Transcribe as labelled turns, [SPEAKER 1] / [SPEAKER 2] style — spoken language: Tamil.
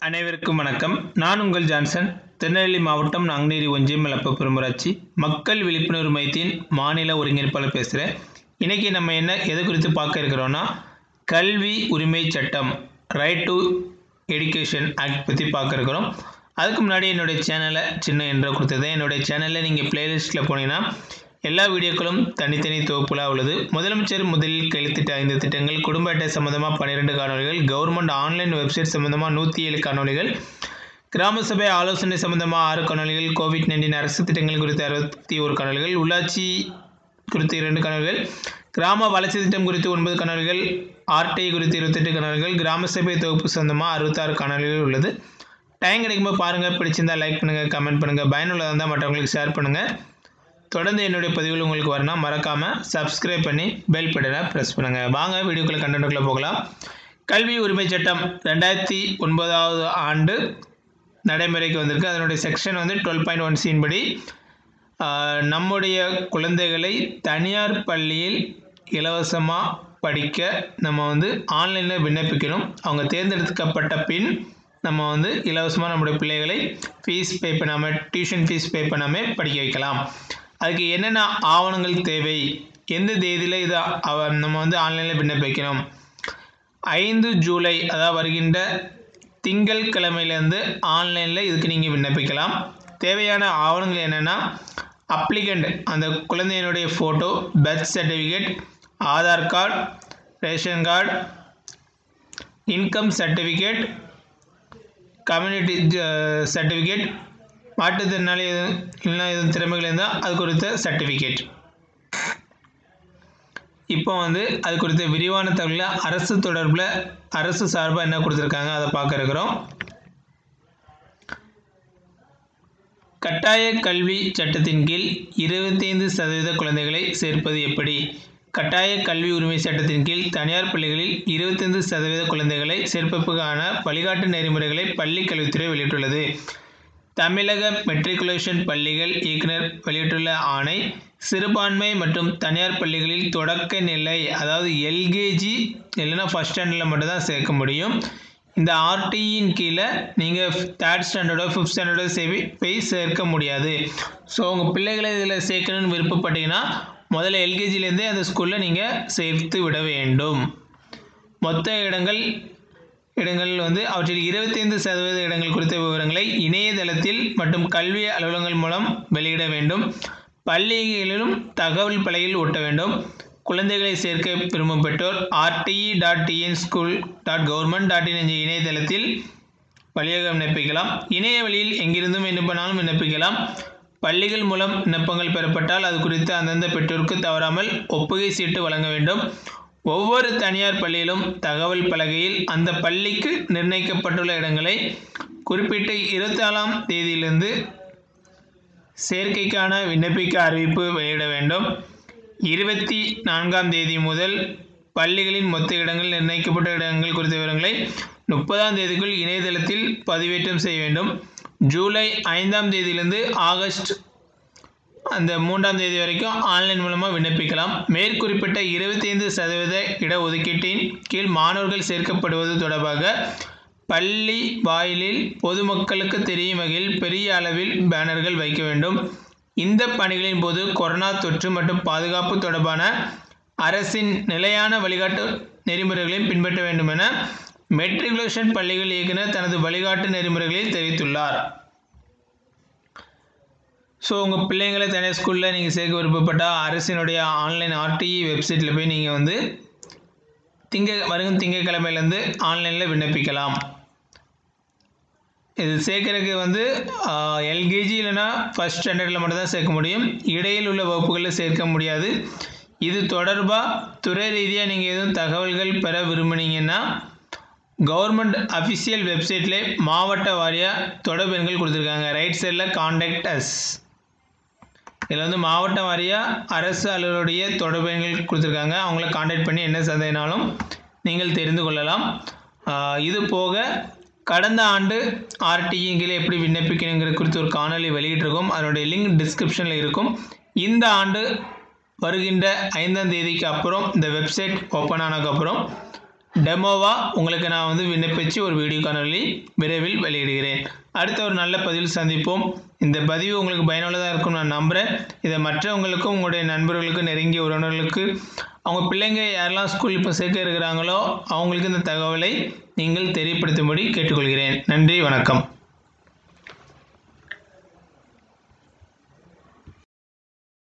[SPEAKER 1] அனைவருக்கும் வணக்கம் நான் உங்கள் ஜான்சன் திருநெல்வேலி மாவட்டம் நாங்குநேரி ஒன்றியம் மலப்ப பெருமராட்சி மக்கள் விழிப்புணர்வு மையத்தின் மாநில ஒருங்கிணைப்பாளர் பேசுகிறேன் இன்றைக்கி நம்ம என்ன எது குறித்து பார்க்க இருக்கிறோன்னா கல்வி உரிமை சட்டம் ரைட் டு எடுகேஷன் ஆக்ட் பற்றி பார்க்க இருக்கிறோம் அதுக்கு முன்னாடி என்னுடைய சேனலை சின்ன என்ற கொடுத்தது என்னுடைய சேனலில் நீங்கள் பிளேலிஸ்ட்டில் போனீங்கன்னா எல்லா வீடியோக்களும் தனித்தனி தொகுப்புலாக உள்ளது முதலமைச்சர் முதலில் கையெழுத்திட்ட ஐந்து திட்டங்கள் குடும்ப அட்டை சம்மந்தமாக பன்னிரெண்டு காணொலிகள் கவர்மெண்ட் ஆன்லைன் வெப்சைட் சம்மந்தமாக நூற்றி ஏழு காணொலிகள் கிராம சபை ஆலோசனை சம்மந்தமாக ஆறு காணொலிகள் கோவிட் நைன்டீன் அரசு திட்டங்கள் குறித்த அறுபத்தி ஒரு காணொலிகள் உள்ளாட்சி குறித்து இரண்டு காணொலிகள் கிராம வளர்ச்சி திட்டம் குறித்து ஒன்பது காணொலிகள் ஆர்டிஐ குறித்து இருபத்தெட்டு காணொலிகள் கிராம சபை தொகுப்பு சொந்தமாக அறுபத்தாறு காணொலிகள் உள்ளது டைம் கிடைக்கும்போது பாருங்கள் பிடிச்சிருந்தா லைக் பண்ணுங்கள் கமெண்ட் பண்ணுங்கள் பயனுள்ளதாக இருந்தால் மற்றவங்களுக்கு ஷேர் பண்ணுங்கள் தொடர்ந்து என்னுடைய பதிவுகள் உங்களுக்கு வரணும் மறக்காமல் சப்ஸ்கிரைப் பண்ணி பெல் பட்டனை ப்ரெஸ் பண்ணுங்கள் வாங்க வீடியோக்குள்ளே கண்டென்ட்டுக்குள்ளே போகலாம் கல்வி உரிமை சட்டம் ரெண்டாயிரத்தி ஒன்பதாவது ஆண்டு நடைமுறைக்கு வந்திருக்கு அதனுடைய செக்ஷன் வந்து டுவெல் பாயிண்ட் ஒன் சின் படி ஆஹ், நம்முடைய குழந்தைகளை தனியார் பள்ளியில் இலவசமாக படிக்க நம்ம வந்து ஆன்லைனில் விண்ணப்பிக்கணும் அவங்க தேர்ந்தெடுக்கப்பட்ட பின் நம்ம வந்து இலவசமாக நம்முடைய பிள்ளைகளை ஃபீஸ் பே பண்ணாமல் டியூஷன் ஃபீஸ் பே பண்ணாமல் படிக்க வைக்கலாம் அதுக்கு என்னென்ன ஆவணங்கள் தேவை எந்த தேதியில் இதை அவ நம்ம வந்து ஆன்லைனில் விண்ணப்பிக்கணும் ஐந்து ஜூலை அதாவது வருகின்ற திங்கள் கிழமையிலேருந்து ஆன்லைனில் இதுக்கு நீங்கள் விண்ணப்பிக்கலாம் தேவையான ஆவணங்கள் என்னென்னா அப்ளிகண்ட் அந்த குழந்தையினுடைய photo birth certificate Aadhaar card ration card income certificate community certificate மாற்றுத்திறனாளி எதுவும் இல்லைன்னா எதுவும் திறமைகள் இருந்தால் அது குறித்த சர்டிஃபிகேட் இப்போ வந்து அது குறித்த விரிவான தகவலை அரசு தொடர்பில் அரசு சார்பாக என்ன கொடுத்துருக்காங்க அதை பார்க்க இருக்கிறோம் கட்டாய கல்வி சட்டத்தின் கீழ் இருபத்தைந்து சதவீத குழந்தைகளை சேர்ப்பது எப்படி கட்டாய கல்வி உரிமை சட்டத்தின் கீழ் தனியார் பள்ளிகளில் இருபத்தைந்து சதவீத குழந்தைகளை சேர்ப்பதற்கான வழிகாட்டு நெறிமுறைகளை பள்ளி கல்வித்துறை வெளியிட்டுள்ளது தமிழக மெட்ரிகுலேஷன் பள்ளிகள் இயக்குனர் வெளியிட்டுள்ள ஆணை சிறுபான்மை மற்றும் தனியார் பள்ளிகளில் தொடக்க நிலை அதாவது எல்கேஜி இல்லைன்னா ஃபஸ்ட் ஸ்டாண்டர்டில் மட்டும்தான் சேர்க்க முடியும் இந்த ஆர்டியின் கீழே நீங்கள் தேர்ட் ஸ்டாண்டர்டோ ஃபிஃப்த் ஸ்டாண்டர்டோ சேவி போய் சேர்க்க முடியாது ஸோ உங்கள் பிள்ளைகளை இதில் சேர்க்கணும்னு விருப்பப்பட்டீங்கன்னா முதல்ல எல்கேஜிலேருந்தே அந்த ஸ்கூலில் நீங்கள் சேர்த்து விட வேண்டும் மொத்த இடங்கள் இடங்கள் வந்து அவற்றில் இருபத்தைந்து சதவீத இடங்கள் குறித்த விவரங்களை இணையதளத்தில் மற்றும் கல்வி அலுவலகங்கள் மூலம் வெளியிட வேண்டும் பள்ளிகளிலும் தகவல் பலகையில் ஒட்ட வேண்டும் குழந்தைகளை சேர்க்க விரும்பும் பெற்றோர் RTE dot TN school dot government dot in என்ற இணையதளத்தில் வழியாக விண்ணப்பிக்கலாம் இணைய வழியில் எங்கிருந்தும் விண்ணப்பினாலும் விண்ணப்பிக்கலாம் பள்ளிகள் மூலம் விண்ணப்பங்கள் பெறப்பட்டால் அது குறித்து அந்தந்த பெற்றோருக்கு தவறாமல் ஒப்புகை சீட்டு வழங்க வேண்டும் ஒவ்வொரு தனியார் பள்ளியிலும் தகவல் பலகையில் அந்த பள்ளிக்கு நிர்ணயிக்கப்பட்டுள்ள இடங்களை குறிப்பிட்ட இருபத்தி நாலாம் தேதியிலிருந்து சேர்க்கைக்கான விண்ணப்பிக்க அறிவிப்பு வெளியிட வேண்டும் இருபத்தி நான்காம் தேதி முதல் பள்ளிகளின் மொத்த இடங்கள் நிர்ணயிக்கப்பட்ட இடங்கள் குறித்த விவரங்களை முப்பதாம் தேதிக்குள் இணையதளத்தில் பதிவேற்றம் செய்ய வேண்டும் ஜூலை ஐந்தாம் தேதியிலிருந்து ஆகஸ்ட் அந்த மூன்றாம் தேதி வரைக்கும் ஆன்லைன் மூலமாக விண்ணப்பிக்கலாம் மேற்குறிப்பிட்ட இருபத்தைந்து சதவீத இடஒதுக்கீட்டின் கீழ் மாணவர்கள் சேர்க்கப்படுவது தொடர்பாக பள்ளி வாயிலில் பொதுமக்களுக்கு தெரியும் வகையில் பெரிய அளவில் பேனர்கள் வைக்க வேண்டும் இந்த பணிகளின் போது கொரோனா தொற்று மற்றும் பாதுகாப்பு தொடர்பான அரசின் நிலையான வழிகாட்டு நெறிமுறைகளையும் பின்பற்ற வேண்டும் என மெட்ரிகுலேஷன் பள்ளிகள் இயக்குனர் தனது வழிகாட்டு நெறிமுறைகளில் தெரிவித்துள்ளார் ஸோ உங்கள் பிள்ளைங்களை தனியார் ஸ்கூலில் நீங்கள் சேர்க்க விருப்பப்பட்டால் அரசினுடைய ஆன்லைன் ஆர்டிஇ வெப்சைட்டில் போய் நீங்கள் வந்து திங்க வரும் திங்கட்கிழமையிலேருந்து ஆன்லைனில் விண்ணப்பிக்கலாம் இது சேர்க்கறதுக்கு வந்து எல்கேஜி இல்லைன்னா ஃபஸ்ட் ஸ்டாண்டர்டில் மட்டும்தான் சேர்க்க முடியும் இடையில் உள்ள வகுப்புகளில் சேர்க்க முடியாது இது தொடர்பாக துறை ரீதியாக நீங்கள் எதுவும் தகவல்கள் பெற விரும்புனீங்கன்னா கவர்மெண்ட் அஃபிஷியல் வெப்சைட்லே மாவட்ட வாரியாக தொடர்பு எண்கள் கொடுத்துருக்காங்க ரைட் சைடில் காண்டாக்ட் அஸ் இதில் வந்து மாவட்ட வாரியாக அரசு அலுவலருடைய தொடர்பு எண்கள் கொடுத்துருக்காங்க அவங்கள காண்டாக்ட் பண்ணி என்ன சந்தேகனாலும் நீங்கள் தெரிந்து கொள்ளலாம் ஆஹ் இது போக கடந்த ஆண்டு ஆர்டியின் கீழே எப்படி விண்ணப்பிக்கணுங்கிற குறித்து ஒரு காணொலி வெளியிட்டிருக்கோம் அதனுடைய லிங்க் டிஸ்கிரிப்ஷனில் இருக்கும் இந்த ஆண்டு வருகின்ற ஐந்தாம் தேதிக்கு அப்புறம் இந்த வெப்சைட் ஓப்பன் ஆனதுக்கப்புறம் டெமோவாக உங்களுக்கு நான் வந்து விண்ணப்பித்து ஒரு வீடியோ காணொலி விரைவில் வெளியிடுகிறேன் அடுத்த ஒரு நல்ல பதிவில் சந்திப்போம் இந்த பதிவு உங்களுக்கு பயனுள்ளதாக இருக்கும் நான் நம்புகிறேன் இதை மற்றவங்களுக்கும் உங்களுடைய நண்பர்களுக்கு நெருங்கிய உறவினர்களுக்கு அவங்க பிள்ளைங்க யாரெல்லாம் ஸ்கூல் இப்போ சேர்க்க இருக்கிறாங்களோ அவங்களுக்கு இந்த தகவலை நீங்கள் தெரியப்படுத்தும்படி கேட்டுக்கொள்கிறேன் நன்றி வணக்கம்